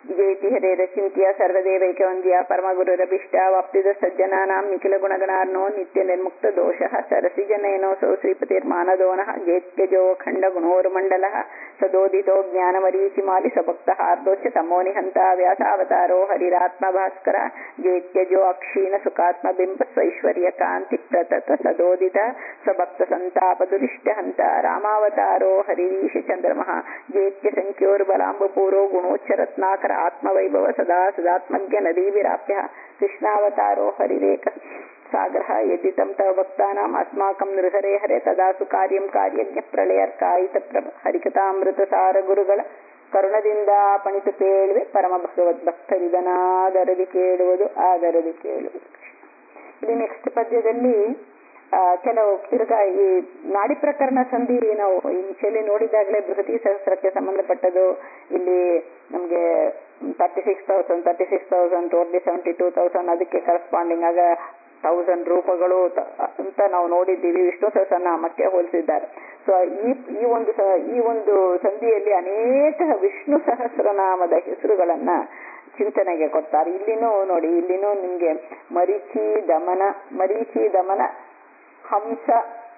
ಜೇತಿ ಹರೇರಚಿಂತ್ಯ ಸರ್ವದೇವೈಕ ವಂದ್ಯ ಪರಮಗುರುರಭಿಷ್ಟ ವಾಪ್ತಿದ ಸಜ್ಜನಾನಾಂ ನಿಖಿಲ ಗುಣಗಣಾರ್ನೋ ನಿತ್ಯ ನಿರ್ಮುಕ್ತ ದೋಷಃ ಸರಸಿಜನಯನೋಸೌ ಶ್ರೀಪತಿರ್ಮಾನದೋನಃ ಜೇತ್ಯಜೋ ಖಂಡ ಗುಣೋರ್ಮಂಡಲಃ ಸದೋದಿತೋ ಜ್ಞಾನಮರೀಚಿಮಾಲಿ ಸಭಕ್ತ ಹಾರ್ದೋಚ್ಯ ತಮೋ ನಿಹಂತ ವ್ಯಾಸಾವತಾರೋ ಹರಿರಾತ್ಮ ಭಾಸ್ಕರ ಜೇತ್ಯಜೋ ಅಕ್ಷೀಣ ಸುಖಾತ್ಮ ಬಿಂಬ ಸ್ವೈಶ್ವರ್ಯ ಕಾಂತಿ ಪ್ರತತ ಸದೋದಿತ ಸಭಕ್ತ ಸಂತಾಪ ದುರಿಷ್ಟ ಹಂತ ರಾಮಾವತಾರೋ ಹರಿರೀಶ ಚಂದ್ರಮಃ ಜೇತ್ಯ ಸಂಖ್ಯೋರ್ಬಲಾಂಬಪೂರೋ ಗುಣೋಚ್ಚರತ್ನಾಕರ ಆತ್ಮವೈಭವ ಸದಾ ಸದಾತ್ಮಜ್ಞ ನದೀವಿರಾಪ್ಯ ಕೃಷ್ಣಾವತಾರೋ ಹರಿರೇಕ ಸಾಗರಃ ಯದಿತಂ ತವ ಭಕ್ತಾನಾಂ ಅಸ್ಮಾಕಂ ನೃಹರೆ ಹರೆ ತದಾಸು ಕಾರ್ಯಂ ಕಾರ್ಯಜ್ಞ ಪ್ರಳಯರ್ಕಾಯಿತ ಪ್ರಭ ಹರಿಕಥಾಮೃತ ಸಾರ ಗುರುಗಳ ಕರುಣದಿಂದ ಪಣಿತು ಕೇಳುವೆ ಪರಮ ಭಗವದ್ ಭಕ್ತರಿದನಾದರದಿ ಕೇಳುವುದು ಆದರದಿ ಕೇಳುವುದು ಇಲ್ಲಿ ನೆಕ್ಸ್ಟ್ ಪದ್ಯದಲ್ಲಿ ಆ, ಕೆಲವು ತಿರ್ಗಾ ಈ ನಾಡಿ ಪ್ರಕರಣ ಸಂಧಿ ನಾವು ಇನಿಷಿಯಲಿ ನೋಡಿದಾಗಲೇ ಬೃಹತಿ ಸಹಸ್ರಕ್ಕೆ ಸಂಬಂಧಪಟ್ಟದು ಇಲ್ಲಿ ನಮಗೆ thirty six thousand thirty six thousand totally seventy two thousand ಅದಕ್ಕೆ ಕರೆಸ್ಪಾಂಡಿಂಗ್ ಆಗ ತೌಸಂಡ್ ರೂಪಗಳು ತ- ಅಂತ ನಾವು ನೋಡಿದ್ದೀವಿ ವಿಷ್ಣು ಸಹಸ್ರನಾಮಕ್ಕೆ ಹೋಲಿಸಿದ್ದಾರೆ ಸೊ ಈ ಈ ಒಂದು ಸ- ಈ ಒಂದು ಸಂಧಿಯಲ್ಲಿ ಅನೇಕ ವಿಷ್ಣು ಸಹಸ್ರನಾಮದ ಹೆಸರುಗಳನ್ನ ಚಿಂತನೆಗೆ ಕೊಡ್ತಾರೆ ಇಲ್ಲಿನೂ ನೋಡಿ ಇಲ್ಲಿನೂ ನಿಮ್ಗೆ ಮರೀಚಿ ದಮನ ಮರೀಚಿ ದಮನ ಹಂಸ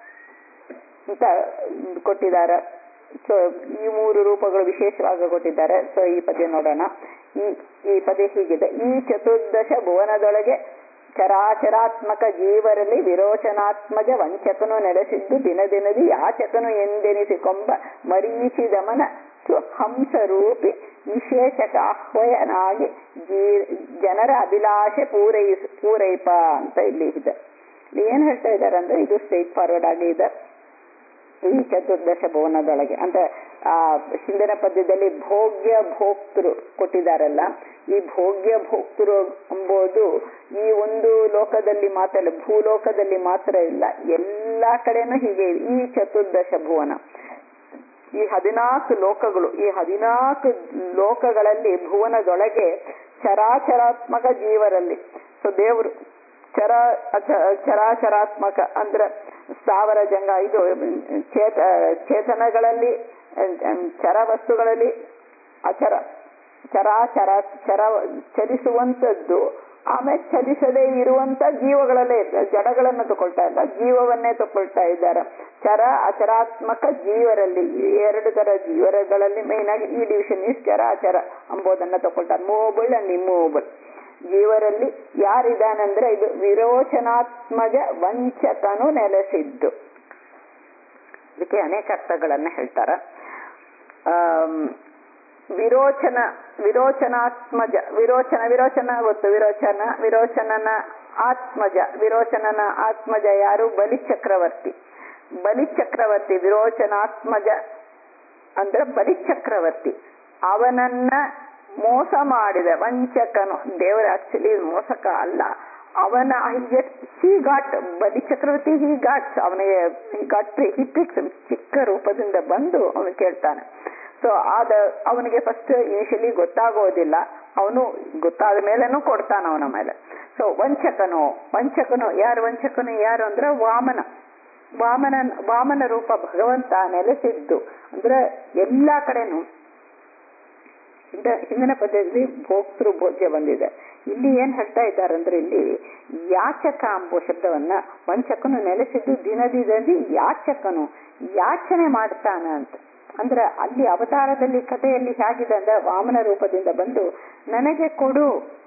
ಅಂತ ಕೊಟ್ಟಿದ್ದಾರೆ ಸೊ ಈ ಮೂರು ರೂಪಗಳು ವಿಶೇಷವಾಗಿ ಕೊಟ್ಟಿದ್ದಾರೆ ಸೊ ಈ ಪದ್ಯ ನೋಡೋಣ ಈ ಈ ಪದ್ಯ ಹೀಗಿದೆ ಈ ಚತುರ್ದಶ ಭುವನದೊಳಗೆ ಚರಾಚರಾತ್ಮಕ ಜೀವರಲ್ಲಿ ವಿರೋಚನಾತ್ಮಜ ವಂಚಕನು ನೆಲೆಸಿದ್ದು ದಿನ ದಿನದಿ ಯಾಚಕನು ಎಂದೆನಿಸಿಕೊಂಬ ಮರೀಚಿ ದಮನ ಸು- ಹಂಸರೂಪಿ ವಿಶೇಷಕ ಆಹ್ವಯನಾಗಿ ಜೀ ಜನರ ಅಭಿಲಾಷೆ ಪೂರೈಸ್ ಪೂರೈಪ ಅಂತ ಇಲ್ಲಿ ಇದೆ ಇಲ್ಲಿ ಏನ್ ಹೇಳ್ತಾ ಇದ್ದಾರೆ ಅಂದ್ರೆ ಇದು ಸ್ಟ್ರೈಟ್ ಫಾರ್ವರ್ಡ್ ಆಗಿ ಇದೆ ಈ ಚತುರ್ದಶ ಭುವನದೊಳಗೆ ಅಂತ ಆ ಹಿಂದಿನ ಪದ್ಯದಲ್ಲಿ ಭೋಗ್ಯ ಭೋಕ್ತೃ ಕೊಟ್ಟಿದ್ದಾರಲ್ಲ ಈ ಭೋಗ್ಯ ಭೋಕ್ತೃ ಎಂಬುದು ಈ ಒಂದು ಲೋಕದಲ್ಲಿ ಮಾತ್ರ ಇಲ್ಲ ಭೂಲೋಕದಲ್ಲಿ ಮಾತ್ರ ಇಲ್ಲ ಎಲ್ಲಾ ಕಡೆನೂ ಹೀಗೆ ಇದೆ ಈ ಚತುರ್ದಶ ಭುವನ ಈ ಹದಿನಾಲ್ಕು ಲೋಕಗಳು ಈ ಹದಿನಾಲ್ಕು ಲೋಕಗಳಲ್ಲಿ ಭುವನದೊಳಗೆ ಚರಾಚರಾತ್ಮಕ ಜೀವರಲ್ಲಿ ಸೊ ದೇವರು ಚರ ಅಚ- ಚರಾಚರಾತ್ಮಕ ಅಂದ್ರೆ ಸಾವಿರ ಜಂಗ ಇದು ಚೇತ ಚೇತನಗಳಲ್ಲಿ ಅಹ್, ಚರ ವಸ್ತುಗಳಲ್ಲಿ ಅಚರ ಚರಾಚರ ಚರ ಚಲಿಸುವಂತದ್ದು ಆಮೇಲೆ ಚಲಿಸದೇ ಇರುವಂತ ಜೀವಗಳಲ್ಲೇ ಇರ್ತದೆ ಜಡಗಳನ್ನು ತಗೊಳ್ತಾ ಇಲ್ಲ ಜೀವವನ್ನೇ ತಗೊಳ್ತಾ ಇದ್ದಾರೆ ಚರ ಅಚರಾತ್ಮಕ ಜೀವರಲ್ಲಿ ಈ ಎರಡು ತರ ಜೀವರಗಳಲ್ಲಿ ಮೇನ್ ಆಗಿ ಈ ಡಿವಿಷನ್ ಇಸ್ ಚರ ಅಚರ ಎಂಬುದನ್ನ ತಗೊಳ್ತಾರೆ ಮೂವಬಲ್ ಅಂಡ್ ಇಮ್ಮೂವಬಲ್ ಜೀವರಲ್ಲಿ ಯಾರಿದಾನಂದ್ರೆ ಇದು ವಿರೋಚನಾತ್ಮಜ ವಂಚಕನು ನೆಲೆಸಿದ್ದು ಇದಕ್ಕೆ ಅನೇಕ ಅರ್ಥಗಳನ್ನ ಹೇಳ್ತಾರ ಆಮ್, ವಿರೋಚನ ವಿರೋಚನಾತ್ಮಜ ವಿರೋಚನ ವಿರೋಚನ ಗೊತ್ತು ವಿರೋಚನ ವಿರೋಚನನ ಆತ್ಮಜ ವಿರೋಚನನ ಆತ್ಮಜ ಯಾರು ಬಲಿ ಚಕ್ರವರ್ತಿ ಬಲಿ ಚಕ್ರವರ್ತಿ ವಿರೋಚನಾತ್ಮಜ ಅಂದ್ರೆ ಬಲಿ ಚಕ್ರವರ್ತಿ ಅವನನ್ನ ಮೋಸ ಮಾಡಿದ ವಂಚಕನು ದೇವರ ಆಕ್ಚುಲಿ ಮೋಸಕ ಅಲ್ಲ ಅವನ ಹಿ ಗಾಟ್ ಬಲಿ ಚಕ್ರವರ್ತಿ ಹಿ ಗಾಟ್ ಅವನಿಗೆ ಹಿ ಗಾಟ್ ಹಿ ಪಿಕ್ಸ್ ಚಿಕ್ಕ ರೂಪದಿಂದ ಬಂದು ಅವನು ಕೇಳ್ತಾನೆ ಸೊ ಆದ ಅವನಿಗೆ ಫಸ್ಟ್ ಇನಿಷಿಯಲಿ ಗೊತ್ತಾಗೋದಿಲ್ಲ ಅವನು ಗೊತ್ತಾದ ಮೇಲೆನೂ ಕೊಡ್ತಾನ ಅವನ ಮೇಲೆ ಸೊ ವಂಚಕನು ವಂಚಕನು ಯಾರು ವಂಚಕನು ಯಾರು ಅಂದ್ರೆ ವಾಮನ ವಾಮನ ವಾಮನ ರೂಪ ಭಗವಂತ ನೆಲೆಸಿದ್ದು ಅಂದ್ರೆ ಎಲ್ಲಾ ಕಡೆನೂ ಹಿಂದ- ಹಿಂದಿನ ಪದ್ಯದಲ್ಲಿ ಭೋಕ್ತೃ ಭೋಜ್ಯ ಬಂದಿದೆ ಇಲ್ಲಿ ಏನ್ ಹೇಳ್ತಾ ಇದ್ದಾರೆ ಅಂದ್ರೆ ಇಲ್ಲಿ ಯಾಚಕ ಎಂಬ ಶಬ್ದವನ್ನ ವಂಚಕನು ನೆಲೆಸಿದ್ದು ದಿನದಿನದಿ ಯಾಚಕನು ಯಾಚನೆ ಮಾಡ್ತಾನ ಅಂತ ಅಂದ್ರೆ ಅಲ್ಲಿ ಅವತಾರದಲ್ಲಿ ಕಥೆಯಲ್ಲಿ ಹೇಗಿದೆ ಅಂದ್ರೆ ವಾಮನ ರೂಪದಿಂದ ಬಂದು ನನಗೆ ಕೊಡು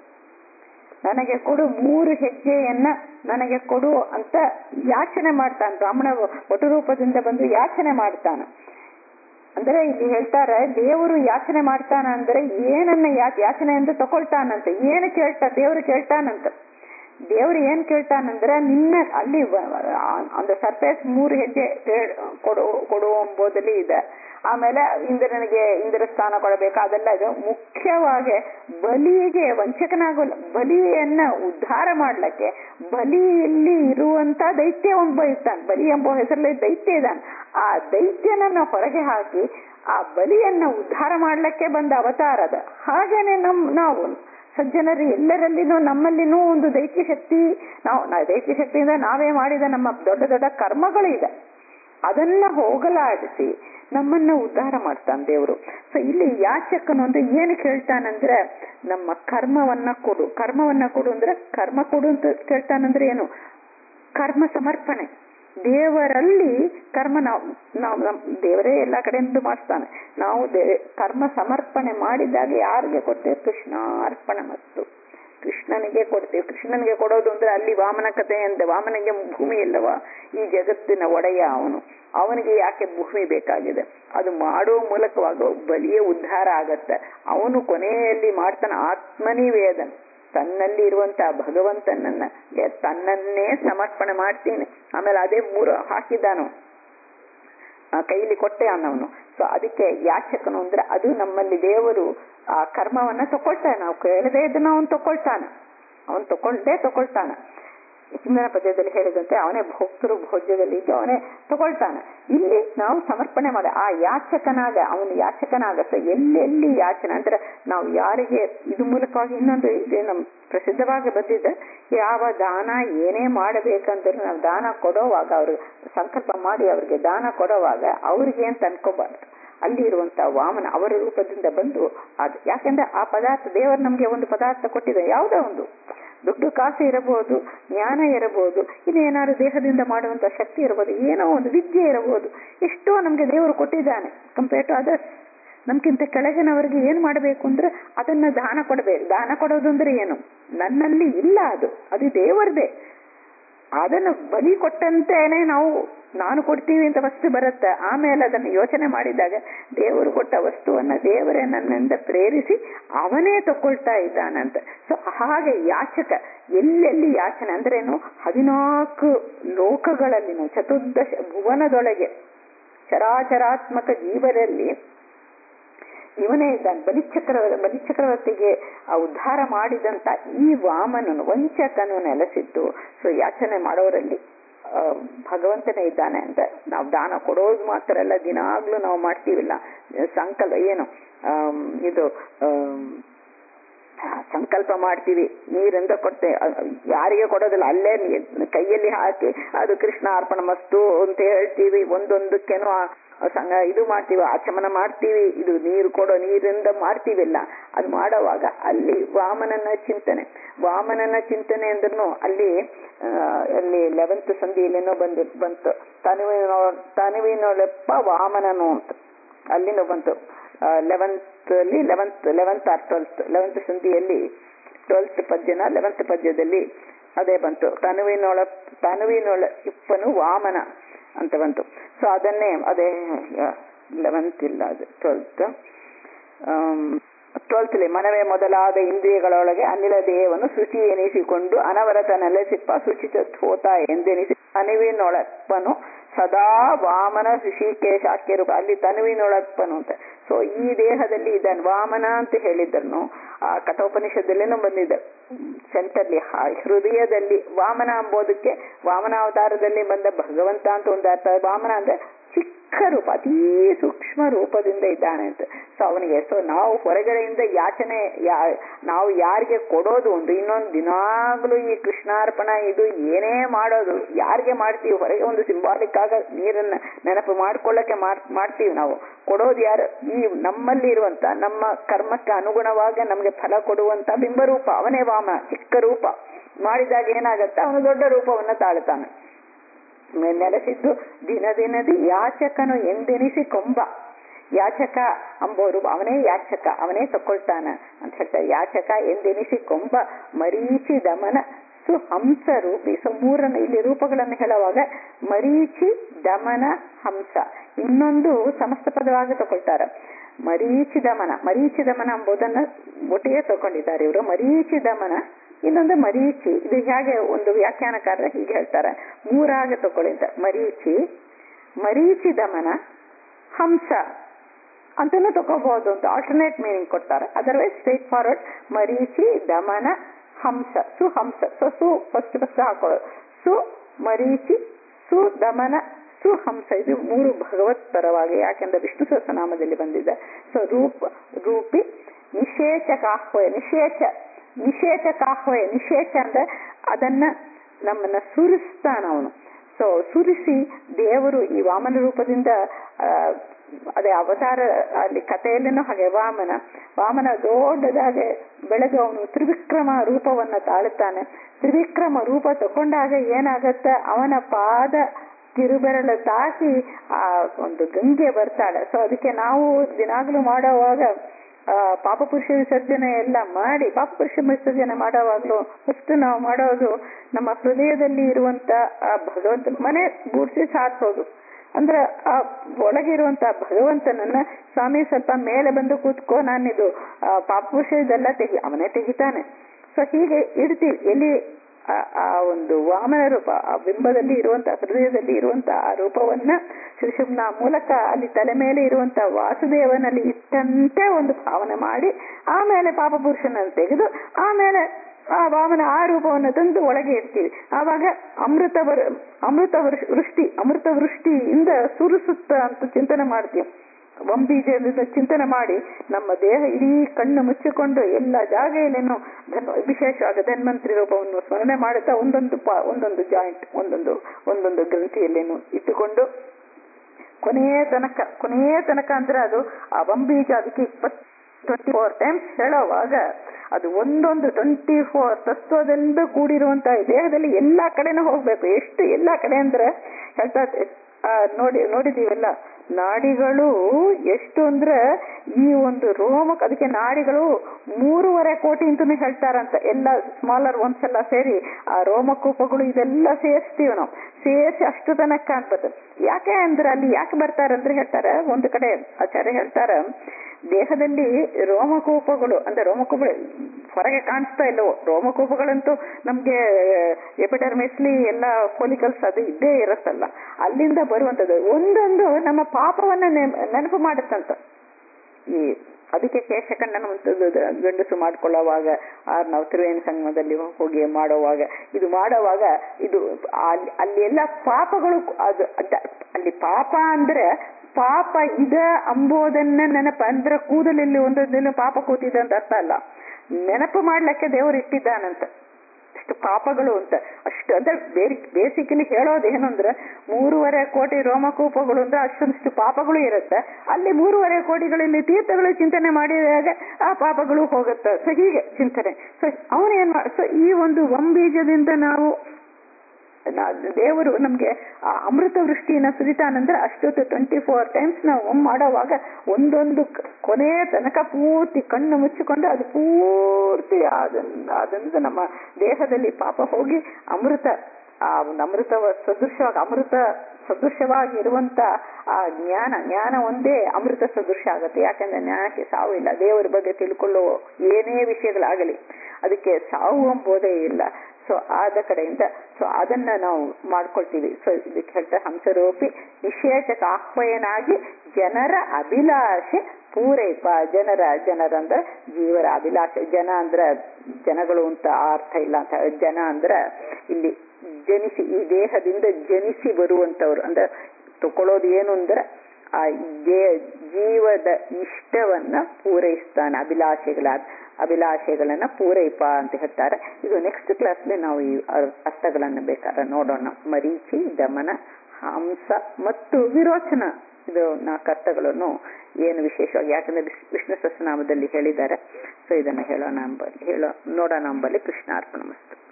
ನನಗೆ ಕೊಡು ಮೂರು ಹೆಜ್ಜೆಯನ್ನ ನನಗೆ ಕೊಡು ಅಂತ ಯಾಚನೆ ಮಾಡ್ತಾನೆ ಬ್ರಾಹ್ಮಣ ಒಟ್ಟು ರೂಪದಿಂದ ಬಂದು ಯಾಚನೆ ಮಾಡ್ತಾನ ಅಂದ್ರೆ ಇಲ್ಲಿ ಹೇಳ್ತಾರೆ ದೇವರು ಯಾಚನೆ ಮಾಡ್ತಾನ ಅಂದ್ರೆ ಏನನ್ನ ಯಾ- ಯಾಚನೆ ಅಂತ ತಕೊಳ್ತಾನಂತ ಏನು ಕೇಳ್ತಾ ದೇವರು ಕೇಳ್ತಾನಂತ ದೇವ್ರು ಏನ್ ಕೇಳ್ತಾನಂದ್ರೆ ನಿನ್ನ ಅಲ್ಲಿ ಅಂದ್ರೆ ಸರ್ಫೇಸ್ ಮೂರು ಹೆಜ್ಜೆ ಕೇ- ಕೊಡು ಕೊಡು ಎಂಬುದಲ್ಲಿ ಇದೆ ಆಮೇಲೆ ಇಂದ್ರನಿಗೆ ಇಂದ್ರ ಸ್ಥಾನ ಕೊಡಬೇಕು ಅದೆಲ್ಲ ಇದು ಮುಖ್ಯವಾಗಿ ಬಲಿಗೆ ವಂಚಕನಾಗೋಲ್ಲ ಬಲಿಯನ್ನ ಉದ್ಧಾರ ಮಾಡ್ಲಿಕ್ಕೆ ಬಲಿಯಲ್ಲಿ ಇರುವಂತ ದೈತ್ಯ ಒಬ್ಬ ಇರ್ತಾನೆ ಬಲಿ ಎಂಬ ಹೆಸರಲ್ಲಿ ದೈತ್ಯ ಇದ್ದಾನೆ ಆ ದೈತ್ಯನನ್ನ ಹೊರಗೆ ಹಾಕಿ ಆ ಬಲಿಯನ್ನ ಉದ್ಧಾರ ಮಾಡ್ಲಿಕ್ಕೆ ಬಂದ ಅವತಾರದ ಹಾಗೇನೆ ನಮ್ ನಾವು ಸಜ್ಜನರು ಎಲ್ಲರಲ್ಲಿನೂ ನಮ್ಮಲ್ಲಿನೂ ಒಂದು ದೈತ್ಯ ಶಕ್ತಿ ನಾವು ನಾ- ದೈತ್ಯ ಶಕ್ತಿಯಿಂದ ನಾವೇ ಮಾಡಿದ ನಮ್ಮ ದೊಡ್ಡ ದೊಡ್ಡ ಕರ್ಮಗಳು ಇದೆ ಅದನ್ನ ಹೋಗಲಾಡಿಸಿ ನಮ್ಮನ್ನ ಉದ್ಧಾರ ಮಾಡ್ತಾನೆ ದೇವರು ಸೊ ಇಲ್ಲಿ ಯಾಚಕನು ಅಂದ್ರೆ ಏನಕ್ಕೆ ಹೇಳ್ತಾನಂದ್ರೆ ನಮ್ಮ ಕರ್ಮವನ್ನ ಕೊಡು ಕರ್ಮವನ್ನ ಕೊಡು ಅಂದ್ರೆ ಕರ್ಮ ಕೊಡು ಅಂತ ಕೇಳ್ತಾನಂದ್ರೆ ಏನು ಕರ್ಮ ಸಮರ್ಪಣೆ ದೇವರಲ್ಲಿ ಕರ್ಮ ನಾವು ನಾವು ನಮ್ ದೇವರೇ ಎಲ್ಲಾ ಕಡೆಯಿಂದ ಮಾಡಿಸ್ತಾನೆ ನಾವು ದೇ ಕರ್ಮ ಸಮರ್ಪಣೆ ಮಾಡಿದಾಗ ಯಾರಿಗೆ ಕೊಡ್ತೇವೆ ಕೃಷ್ಣಾರ್ಪಣ ಮತ್ತು ಕೃಷ್ಣನಿಗೆ ಕೊಡ್ತೇವೆ ಕೃಷ್ಣನಿಗೆ ಕೊಡೋದು ಅಂದ್ರೆ ಅಲ್ಲಿ ವಾಮನ ಕಥೆ ಅಂತ ವಾಮನಿಗೆ ಭೂಮಿ ಇಲ್ಲವ ಈ ಜಗತ್ತಿನ ಒಡೆಯ ಅವನು ಅವನಿಗೆ ಯಾಕೆ ಭೂಮಿ ಬೇಕಾಗಿದೆ ಅದು ಮಾಡುವ ಮೂಲಕವಾಗ ಬಲಿಯ ಉದ್ಧಾರ ಆಗತ್ತೆ ಅವನು ಕೊನೆಯಲ್ಲಿ ಮಾಡ್ತಾನೆ ಆತ್ಮನಿವೇದನ್ ತನ್ನಲ್ಲಿ ಇರುವಂತಹ ಭಗವಂತನನ್ನ ತನ್ನನ್ನೇ ಸಮರ್ಪಣೆ ಮಾಡ್ತೀನಿ ಆಮೇಲೆ ಅದೇ ಮೂರು ಹಾಕಿದ್ದಾನು ಆ ಕೈಲಿ ಕೊಟ್ಟೆ ಅನ್ನವನು ಸೊ ಅದಕ್ಕೆ ಯಾಚಕನು ಅಂದ್ರೆ ಅದು ನಮ್ಮಲ್ಲಿ ದೇವರು ಆ ಕರ್ಮವನ್ನ ತಕೊಳ್ತಾನೆ ನಾವು ಕೇಳದೆ ಇದನ್ನ ಅವನು ತಕೊಳ್ತಾನೆ ಅವನು ತಗೊಳ್ದೇ ತಕೊಳ್ತಾನೆ ಹಿಂದಿನ ಪದ್ಯದಲ್ಲಿ ಹೇಳಿದಂತೆ ಅವನೇ ಭೋಕ್ತರು ಭೋಜ್ಯದಲ್ಲಿ ಇದ್ದು ಅವನೇ ತಗೊಳ್ತಾನೆ ಇಲ್ಲಿ ನಾವು ಸಮರ್ಪಣೆ ಮಾಡ ಆ ಯಾಚಕನಾಗ ಅವನು ಯಾಚಕನಾಗ ಸೊ ಎಲ್ಲೆಲ್ಲಿ ಯಾಚನೆ ಅಂದ್ರೆ ನಾವು ಯಾರಿಗೆ ಇದು ಮೂಲಕವಾಗಿ ಇನ್ನೊಂದು ಇದೆ ನಮ್ ಪ್ರಸಿದ್ಧವಾಗಿ ಬಂದಿದೆ ಯಾವ ದಾನ ಏನೇ ಮಾಡಬೇಕಂದ್ರೆ ನಾವು ದಾನ ಕೊಡೋವಾಗ ಅವ್ರಿಗೆ ಸಂಕಲ್ಪ ಮಾಡಿ ಅವ್ರಿಗೆ ದಾನ ಕೊಡೋವಾಗ ಅವ್ರಿಗೆ ಅಂತ ಅನ್ಕೋಬಾರ್ದು ಅಲ್ಲಿ ಇರುವಂತ ವಾಮನ ಅವರ ರೂಪದಿಂದ ಬಂದು ಅದು ಯಾಕಂದ್ರೆ ಆ ಪದಾರ್ಥ ದೇವರು ನಮ್ಗೆ ಒಂದು ಪದಾರ್ಥ ಕೊಟ್ಟಿದೆ ಯಾವುದೋ ಒಂದು ದುಡ್ಡು ಕಾಸು ಇರಬಹುದು ಜ್ಞಾನ ಇರಬಹುದು ಇನ್ನೇನಾದ್ರು ದೇಹದಿಂದ ಮಾಡುವಂತ ಶಕ್ತಿ ಇರಬಹುದು ಏನೋ ಒಂದು ವಿದ್ಯೆ ಇರಬಹುದು ಎಷ್ಟೋ ನಮ್ಗೆ ದೇವರು ಕೊಟ್ಟಿದ್ದಾನೆ ಕಂಪೇರ್ ಟು ಅದರ್ಸ್ ನಮ್ಗಿಂತ ಕೆಳಗಿನವರಿಗೆ ಏನ್ ಮಾಡಬೇಕು ಅಂದ್ರೆ ಅದನ್ನ ದಾನ ಕೊಡಬೇಕು ದಾನ ಕೊಡೋದು ಅಂದ್ರೆ ಏನು ನನ್ನಲ್ಲಿ ಇಲ್ಲ ಅದು ಅದು ದೇವರದೇ ಅದನ್ನು ಬಲಿ ಕೊಟ್ಟಂತೇನೆ ನಾವು ನಾನು ಕೊಡ್ತೀವಿ ಅಂತ ವಸ್ತು ಬರುತ್ತೆ ಆಮೇಲೆ ಅದನ್ನು ಯೋಚನೆ ಮಾಡಿದಾಗ ದೇವರು ಕೊಟ್ಟ ವಸ್ತುವನ್ನ ದೇವರೇ ನನ್ನಿಂದ ಪ್ರೇರಿಸಿ ಅವನೇ ತಕೊಳ್ತಾ ಇದ್ದಾನಂತ ಸೊ ಹಾಗೆ ಯಾಚಕ ಎಲ್ಲೆಲ್ಲಿ ಯಾಚನೆ ಅಂದ್ರೇನು ಹದಿನಾಲ್ಕು ಲೋಕಗಳಲ್ಲಿ ಚತುರ್ದಶ ಭುವನದೊಳಗೆ ಚರಾಚರಾತ್ಮಕ ಜೀವದಲ್ಲಿ ಇವನೇ ಇದ್ದಾನೆ ಬಲಿಚಕ್ರ ಬಲಿಚಕ್ರವರ್ತಿಗೆ ಉದ್ಧಾರ ಮಾಡಿದಂತ ಈ ವಾಮನನು ವಂಚಕನು ನೆಲೆಸಿದ್ದು ಸೊ ಯಾಚನೆ ಮಾಡೋರಲ್ಲಿ ಭಗವಂತನೇ ಇದ್ದಾನೆ ಅಂತ ನಾವು ದಾನ ಕೊಡೋದು ಮಾತ್ರ ಅಲ್ಲ ದಿನಾಗ್ಲೂ ನಾವು ಮಾಡ್ತೀವಿಲ್ಲ ಸಂಕಲ್ಪ ಏನು ಇದು ಸಂಕಲ್ಪ ಮಾಡ್ತೀವಿ ನೀರಿಂದ ಕೊಡ್ತೆ ಯಾರಿಗೆ ಕೊಡೋದಿಲ್ಲ ಅಲ್ಲೇ ಕೈಯಲ್ಲಿ ಹಾಕಿ ಅದು ಕೃಷ್ಣ ಅರ್ಪಣ ಮಸ್ತು ಅಂತ ಹೇಳ್ತೀವಿ ಒಂದೊಂದಕ್ಕೇನು ಸಂಘ ಇದು ಮಾಡ್ತೀವಿ ಆಚಮನ ಮಾಡ್ತೀವಿ ಇದು ನೀರು ಕೊಡೋ ನೀರಿಂದ ಮಾಡ್ತೀವಿಲ್ಲ ಅದು ಮಾಡುವಾಗ ಅಲ್ಲಿ ವಾಮನನ ಚಿಂತನೆ ವಾಮನನ ಚಿಂತನೆ ಅಂದ್ರೂ ಅಲ್ಲಿ ಅಲ್ಲಿ ಲೆವೆಂತ್ ಸಂಧಿಯಲ್ಲೇನೋ ಬಂದಿ ಬಂತು ತನುವಿನೋ ತನುವಿನೊಳೆಪ್ಪ ವಾಮನನು ಅಂತ ಅಲ್ಲಿನೂ ಬಂತು ಲೆವೆಂತ್ ಅಲ್ಲಿ eleventh eleventh or twelfth eleventh ಸಂಧಿಯಲ್ಲಿ ಟ್ವೆಲ್ತ್ ಪದ್ಯನ ಲೆವೆಂತ್ ಪದ್ಯದಲ್ಲಿ ಅದೇ ಬಂತು ತನುವಿನೊಳ ತನುವಿನೊಳ ಇಪ್ಪನು ವಾಮನ ಅಂತ ಬಂತು ಸೊ ಅದನ್ನೇ ಅದೇ ಲೆವೆಂತ್ ಇಲ್ಲ ಅದು ಟ್ವೆಲ್ತ್ ಟ್ವೆಲ್ತ್ಲಿ ಮನವೇ ಮೊದಲಾದ ಇಂದ್ರಿಯಗಳೊಳಗೆ ಅನಿಲ ದೇವನು ಶುಚಿ ಎನಿಸಿಕೊಂಡು ಅನವರತ ನೆಲೆಸಿಪ್ಪ ಶುಚಿತ ಹೋತ ಎಂದೆನಿಸಿ ತನುವಿನೊಳಪ್ಪನು ಸದಾ ವಾಮನ ಋಷಿಕೇಶಾಖ್ಯ ರೂಪ ಅಲ್ಲಿ ತನುವಿನೊಳಪ್ಪನು ಅಂತ ಸೊ ಈ ದೇಹದಲ್ಲಿ ಇದ್ದಾನೆ ವಾಮನ ಅಂತ ಹೇಳಿದ್ದನ್ನು ಆ ಕಠೋಪನಿಷತ್ತಲ್ಲೇನೂ ಬಂದಿದೆ ಸೆಂಟರ್ಲಿ ಹೃದಯದಲ್ಲಿ ವಾಮನ ಅಂಬೋದಕ್ಕೆ ವಾಮನಾವತಾರದಲ್ಲಿ ಬಂದ ಭಗವಂತ ಅಂತ ಒಂದು ಅರ್ಥ ವಾಮನ ಅಂದ್ರೆ ಚಿಕ್ಕ ರೂಪ ಅತೀ ಸೂಕ್ಷ್ಮ ರೂಪದಿಂದ ಇದ್ದಾನೆ ಅಂತ ಸೊ ಅವನಿಗೆ ಸೊ ನಾವು ಹೊರಗಡೆಯಿಂದ ಯಾಚನೆ ಯಾ ನಾವು ಯಾರಿಗೆ ಕೊಡೋದು ಒಂದು ಇನ್ನೊಂದು ದಿನಾಗ್ಲೂ ಈ ಕೃಷ್ಣಾರ್ಪಣ ಇದು ಏನೇ ಮಾಡೋದು ಯಾರಿಗೆ ಮಾಡ್ತೀವಿ ಹೊರಗೆ ಒಂದು ಸಿಂಬಾಲಿಕ್ ಆಗ ನೀರನ್ನ ನೆನಪು ಮಾಡ್ಕೊಳ್ಳಕ್ಕೆ ಮಾಡ್ತೀವಿ ನಾವು ಕೊಡೋದು ಯಾರು ಈ ನಮ್ಮಲ್ಲಿ ಇರುವಂತ ನಮ್ಮ ಕರ್ಮಕ್ಕೆ ಅನುಗುಣವಾಗಿ ನಮ್ಗೆ ಫಲ ಕೊಡುವಂತ ಬಿಂಬರೂಪ ಅವನೇ ವಾಮ ಚಿಕ್ಕ ರೂಪ ಮಾಡಿದಾಗ ಏನಾಗತ್ತೆ ಅವನು ದೊಡ್ಡ ರೂಪವನ್ನ ತಾಳ್ತಾನೆ ನೆಲೆಸಿದ್ದು ದಿನ ದಿನದಿ ಯಾಚಕನು ಎಂದೆನಿಸಿ ಕೊಂಬ ಯಾಚಕ ಅಂಬೋರು ಅವನೇ ಯಾಚಕ ಅವನೇ ತಕೊಳ್ತಾನ ಅಂತ ಹೇಳ್ತಾರೆ ಯಾಚಕ ಎಂದೆನಿಸಿ ಕೊಂಬ ಮರೀಚಿ ದಮನ ಸು ಹಂಸ ರೂಪಿ ಸೊ ಮೂರನ್ನು ಇಲ್ಲಿ ರೂಪಗಳನ್ನು ಹೇಳುವಾಗ ಮರೀಚಿ ದಮನ ಹಂಸ ಇನ್ನೊಂದು ಸಮಸ್ತ ಪದವಾಗಿ ತಗೊಳ್ತಾರೆ ಮರೀಚಿ ದಮನ ಮರೀಚಿ ದಮನ ಎಂಬುದನ್ನ ಒಟ್ಟಿಗೆ ತಗೊಂಡಿದ್ದಾರೆ ಇವರು ಮರೀಚಿ ದಮನ ಇನ್ನೊಂದು ಮರೀಚಿ ಇದು ಹೇಗೆ ಒಂದು ವ್ಯಾಖ್ಯಾನಕಾರ ಹೀಗೆ ಹೇಳ್ತಾರೆ ಮೂರಾಗ ತಗೊಳ್ಳಿ ಅಂತ ಮರೀಚಿ ಮರೀಚಿ ದಮನ ಹಂಸ ಅಂತನೂ ತಗೋಬಹುದು ಅಂತ ಆಲ್ಟರ್ನೇಟ್ ಮೀನಿಂಗ್ ಕೊಡ್ತಾರೆ otherwise straightforward Marichi Damana Hamsa ಸು ಹಂಸ ಸೊ ಸು ಫಸ್ಟ್ ಫಸ್ಟ್ ಹಾಕೊಳ್ಳೋದು ಸು ಮರೀಚಿ ಸು ದಮನ ಸು ಹಂಸ ಇದು ಮೂರು ಭಗವತ್ ಪರವಾಗಿ ಯಾಕೆಂದ್ರೆ ವಿಷ್ಣು ಸಹಸ್ರನಾಮದಲ್ಲಿ ಬಂದಿದೆ ಸೊ ರೂಪ ರೂಪಿ ನಿಷೇಚಕಾಹ್ವಯ ನಿಷೇಚ ನಿಷೇಚಕಾಹ್ವಯ ನಿಷೇಚ ಅಂದ್ರೆ ಅದನ್ನ ನಮ್ಮನ್ನ ಸುರಿಸ್ತಾನ ಅವನು ಸೊ ಸುರಿಸಿ ದೇವರು ಈ ವಾಮನ ರೂಪದಿಂದ ಆ, ಅದೇ ಅವತಾರ ಅಲ್ಲಿ ಕಥೆಯಲ್ಲೇನೋ ಹಾಗೆ ವಾಮನ ವಾಮನ ದೊಡ್ಡದಾಗೆ ಬೆಳೆದು ಅವನು ತ್ರಿವಿಕ್ರಮ ರೂಪವನ್ನ ತಾಳುತ್ತಾನೆ ತ್ರಿವಿಕ್ರಮ ರೂಪ ತಗೊಂಡಾಗ ಏನಾಗತ್ತ ಅವನ ಪಾದ ಕಿರುಬೆರಳು ತಾಕಿ ಆ ಒಂದು ಗಂಗೆ ಬರ್ತಾಳೆ ಸೊ ಅದಕ್ಕೆ ನಾವು ದಿನಾಗ್ಲೂ ಮಾಡೋವಾಗ ಆ ಪಾಪಪುರುಷ ವಿಸರ್ಜನೆ ಎಲ್ಲ ಮಾಡಿ ಪಾಪಪುರುಷ ವಿಸರ್ಜನೆ ಮಾಡೋವಾಗ್ಲೂ ಫಸ್ಟ್ ನಾವು ಮಾಡೋದು ನಮ್ಮ ಹೃದಯದಲ್ಲಿ ಇರುವಂತ ಆ ಭಗವಂತ ಮನೆ ಗೂಡ್ಸಿ ಸಾಧಿಸೋದು ಅಂದ್ರೆ ಆ ಒಳಗಿರುವಂತ ಭಗವಂತನನ್ನ ಸ್ವಾಮಿ ಸ್ವಲ್ಪ ಮೇಲೆ ಬಂದು ಕೂತ್ಕೋ ನಾನಿದು ಆ ಪಾಪಪುರುಷ ಇದೆಲ್ಲ ತೆಗಿ ಅವನೇ ತೆಗಿತಾನೆ ಸೊ ಹೀಗೆ ಇಡ್ತೀವಿ ಎಲ್ಲಿ ಆ- ಆ ಒಂದು ವಾಮನ ರೂಪ ಆ ಬಿಂಬದಲ್ಲಿ ಇರುವಂತ ಹೃದಯದಲ್ಲಿ ಇರುವಂತ ಆ ರೂಪವನ್ನ ಸುಷುಮ್ನ ಮೂಲಕ ಅಲ್ಲಿ ತಲೆ ಮೇಲೆ ಇರುವಂತ ವಾಸುದೇವನಲ್ಲಿ ಇಟ್ಟಂತೆ ಒಂದು ಭಾವನೆ ಮಾಡಿ ಆಮೇಲೆ ಪಾಪಪುರುಷನನ್ನು ತೆಗೆದು ಆಮೇಲೆ ಆ ವಾಮನ ಆ ರೂಪವನ್ನು ತಂದು ಒಳಗೆ ಇಡ್ತೀವಿ ಆವಾಗ ಅಮೃತ ವರ್- ಅಮೃತ ವೃಷ್- ವೃಷ್ಟಿ ಅಮೃತ ವೃಷ್ಟಿಯಿಂದ ಸುರಿಸುತ್ತ ಅಂತ ಚಿಂತನೆ ಮಾಡ್ತೀವಿ ಒಂಬೀಜದಿಂದ ಚಿಂತನೆ ಮಾಡಿ ನಮ್ಮ ದೇಹ ಇಡೀ ಕಣ್ಣು ಮುಚ್ಚಿಕೊಂಡು ಎಲ್ಲ ಜಾಗೆಯಲ್ಲೇನು ಧನ್ವ ವಿಶೇಷವಾಗಿ ಧನ್ವಂತರಿ ರೂಪವನ್ನು ಸ್ಮರಣೆ ಮಾಡುತ್ತಾ ಒಂದೊಂದು ಪಾ ಒಂದೊಂದು ಜಾಯಿಂಟ್ ಒಂದೊಂದು ಒಂದೊಂದು ಗ್ರಂಥಿಯಲ್ಲೇನು ಇಟ್ಟುಕೊಂಡು ಕೊನೆಯ ತನಕ ಕೊನೆಯ ತನಕ ಅಂದ್ರೆ ಅದು ಆ ಒಂಬೀಜ ಅದಕ್ಕೆ ಇಪ್ಪತ್ ಟ್ವೆಂಟಿ ಫೋರ್ ಟೈಮ್ಸ್ ಹೇಳೋವಾಗ ಅದು ಒಂದೊಂದು ಟ್ವೆಂಟಿ ಫೋರ್ ತತ್ವದಿಂದ ಕೂಡಿರುವಂತ ಈ ದೇಹದಲ್ಲಿ ಎಲ್ಲಾ ಕಡೆನೂ ಹೋಗ್ಬೇಕು ಎಷ್ಟು ಎಲ್ಲಾ ಕಡೆ ಅಂದ್ರೆ ಹೇಳ್ತಾ ಆ, ನೋಡಿ ನೋಡಿದೀವಲ್ಲ ನಾಡಿಗಳು ಎಷ್ಟು ಅಂದ್ರೆ ಈ ಒಂದು ರೋಮಕ್ ಅದಕ್ಕೆ ನಾಡಿಗಳು ಮೂರುವರೆ ಕೋಟಿ ಅಂತಾನು ಹೇಳ್ತಾರಂತ ಎಲ್ಲ ಸ್ಮಾಲರ್ ಒನ್ಸ್ ಎಲ್ಲ ಸೇರಿ ಆ ರೋಮಕೂಪಗಳು ಇದೆಲ್ಲ ಸೇರಿಸ್ತೀವಿ ನಾವು ಸೇರಿಸಿ ಅಷ್ಟು ತನಕ ಅನ್ಬತ್ತೆ ಯಾಕೆ ಅಂದ್ರೆ ಅಲ್ಲಿ ಯಾಕೆ ಬರ್ತಾರಂದ್ರೆ ಹೇಳ್ತಾರ ಒಂದು ಕಡೆ ಆಚಾರ್ಯ ಹೇಳ್ತಾರ ದೇಹದಲ್ಲಿ ರೋಮಕೂಪಗಳು ಅಂದ್ರೆ ರೋಮಕೂಪ ಹೊರಗೆ ಕಾಣಿಸ್ತಾ ಇಲ್ಲವೋ ರೋಮಕೂಪಗಳಂತೂ ನಮ್ಗೆ ಎಪಿಡರ್ಮಿಸ್ಲಿ ಎಲ್ಲ ಫೋಲಿಕಲ್ಸ್ ಅದು ಇದ್ದೇ ಇರುತ್ತಲ್ಲ ಅಲ್ಲಿಂದ ಬರುವಂತದ್ದು ಒಂದೊಂದು ನಮ್ಮ ಪಾಪವನ್ನ ನೆನ್- ನೆನಪು ಮಾಡುತ್ತಂತ ಈ ಅದಕ್ಕೆ ಕೇಶಕಂಡನ ಗಂಡಸು ಮಾಡ್ಕೊಳ್ಳೋವಾಗ ಆ ನಾವು ತ್ರಿವೇಣಿ ಸಂಗಮದಲ್ಲಿ ಹೋಗಿ ಮಾಡೋವಾಗ ಇದು ಮಾಡೋವಾಗ ಇದು ಅಲ್ಲಿ ಅಲ್ಲಿ ಎಲ್ಲ ಪಾಪಗಳು ಅದು ಅದ- ಅಲ್ಲಿ ಪಾಪ ಅಂದ್ರೆ ಪಾಪ ಇದ ಅಂಬೋದನ್ನ ನೆನಪ ಅಂದ್ರೆ ಕೂದಲಲ್ಲಿ ಒಂದೊಂದಿನ ಪಾಪ ಕೂತಿದೆ ಅಂತ ಅರ್ಥ ಅಲ್ಲ ನೆನಪು ಮಾಡ್ಲಿಕ್ಕೆ ದೇವರು ಇಟ್ಟಿದ್ದಾನಂತ ಅಷ್ಟು ಪಾಪಗಳು ಅಂತ ಅಷ್ಟು ಅಂದ್ರೆ ಬೇರೆ ಬೇಸಿಕಲಿ ಹೇಳೋದೇನು ಅಂದ್ರೆ ಮೂರುವರೆ ಕೋಟಿ ರೋಮಕೂಪಗಳು ಅಂದ್ರೆ ಅಷ್ಟೊಂದಿಷ್ಟು ಪಾಪಗಳು ಇರುತ್ತೆ ಅಲ್ಲಿ ಮೂರುವರೆ ಕೋಟಿಗಳಲ್ಲಿ ತೀರ್ಥಗಳು ಚಿಂತನೆ ಮಾಡಿದಾಗ ಆ ಪಾಪಗಳು ಹೋಗುತ್ತೆ ಸೊ ಹೀಗೆ ಚಿಂತನೆ ಸೊ ಅವನೇನ್ ಮಾ ಸೊ ಈ ಒಂದು ಒಂಬೀಜದಿಂದ ನಾವು ನಾ- ದೇವರು ನಮ್ಗೆ ಆ ಅಮೃತ ವೃಷ್ಟಿಯನ್ನ ಸುರಿತಾನಂದ್ರೆ ಅಷ್ಟೊತ್ತು ಟ್ವೆಂಟಿ ಫೋರ್ ಟೈಮ್ಸ್ ನಾವು ಒಮ್ಮೆ ಮಾಡೋವಾಗ ಒಂದೊಂದು ಕ- ಕೊನೆಯ ತನಕ ಪೂರ್ತಿ ಕಣ್ಣು ಮುಚ್ಚಿಕೊಂಡು ಅದು ಪೂರ್ತಿ ಅದನ್ನ ಅದರಿಂದ ನಮ್ಮ ದೇಹದಲ್ಲಿ ಪಾಪ ಹೋಗಿ ಅಮೃತ ಆ ಒಂದು ಅಮೃತ ಸದೃಶವಾಗಿ ಅಮೃತ ಸದೃಶವಾಗಿ ಇರುವಂತ ಆ ಜ್ಞಾನ ಜ್ಞಾನ ಒಂದೇ ಅಮೃತ ಸದೃಶ ಆಗುತ್ತೆ ಯಾಕಂದ್ರೆ ಜ್ಞಾನಕ್ಕೆ ಸಾವು ಇಲ್ಲ ದೇವರ ಬಗ್ಗೆ ತಿಳ್ಕೊಳ್ಳೋ ಏನೇ ವಿಷಯಗಳಾಗಲಿ ಅದಕ್ಕೆ ಸಾವು ಎಂಬುದೇ ಇಲ್ಲ ಸೊ ಆದ ಕಡೆಯಿಂದ ಸೊ ಅದನ್ನ ನಾವು ಮಾಡ್ಕೊಳ್ತೀವಿ ಸೊ ಇದಕ್ಕೆ ಹೇಳ್ತಾರೆ ಹಂಸರೂಪಿ ನಿಷೇಚಕ ಆಹ್ವಯನಾಗಿ ಜನರ ಅಭಿಲಾಷೆ ಪೂರೈಪ ಜನರ ಜನರ ಅಂದ್ರೆ ಜೀವರ ಅಭಿಲಾಷೆ ಜನ ಅಂದ್ರ ಜನಗಳು ಅಂತ ಆ ಅರ್ಥ ಇಲ್ಲ ಅಂತ ಜನ ಅಂದ್ರ ಇಲ್ಲಿ ಜನಿಸಿ ಈ ದೇಹದಿಂದ ಜನಿಸಿ ಬರುವಂತವ್ರು ಅಂದ್ರೆ ತಕೊಳ್ಳೋದು ಏನು ಅಂದ್ರೆ ಆ ಜೇ- ಜೀವದ ಇಷ್ಟವನ್ನ ಪೂರೈಸ್ತಾನೆ ಅಭಿಲಾಷೆಗಳ ಅಭಿಲಾಷೆಗಳನ್ನ ಪೂರೈಪ ಅಂತ ಹೇಳ್ತಾರೆ ಇದು ನೆಕ್ಸ್ಟ್ ಕ್ಲಾಸ್ಲಿ ನಾವು ಈ ಅರ್- ಅರ್ಥಗಳನ್ನ ಬೇಕಾದ್ರೆ ನೋಡೋಣ ಮರೀಚಿ ದಮನ ಹಂಸ ಮತ್ತು ವಿರೋಚನ ಇದು ನಾಲ್ಕು ಅರ್ಥಗಳನ್ನು ಏನು ವಿಶೇಷವಾಗಿ ಯಾಕಂದ್ರೆ ವಿಶ್- ವಿಷ್ಣು ಸಹಸ್ರನಾಮದಲ್ಲಿ ಹೇಳಿದ್ದಾರೆ ಸೊ ಇದನ್ನ ಹೇಳೋಣ ಅಂಬಲ್ಲಿ ಹೇಳೋ ನೋಡೋಣ ಅಂಬಲ್ಲಿ ಕೃಷ್ಣಾರ್ಪಣ ಮಸ್ತು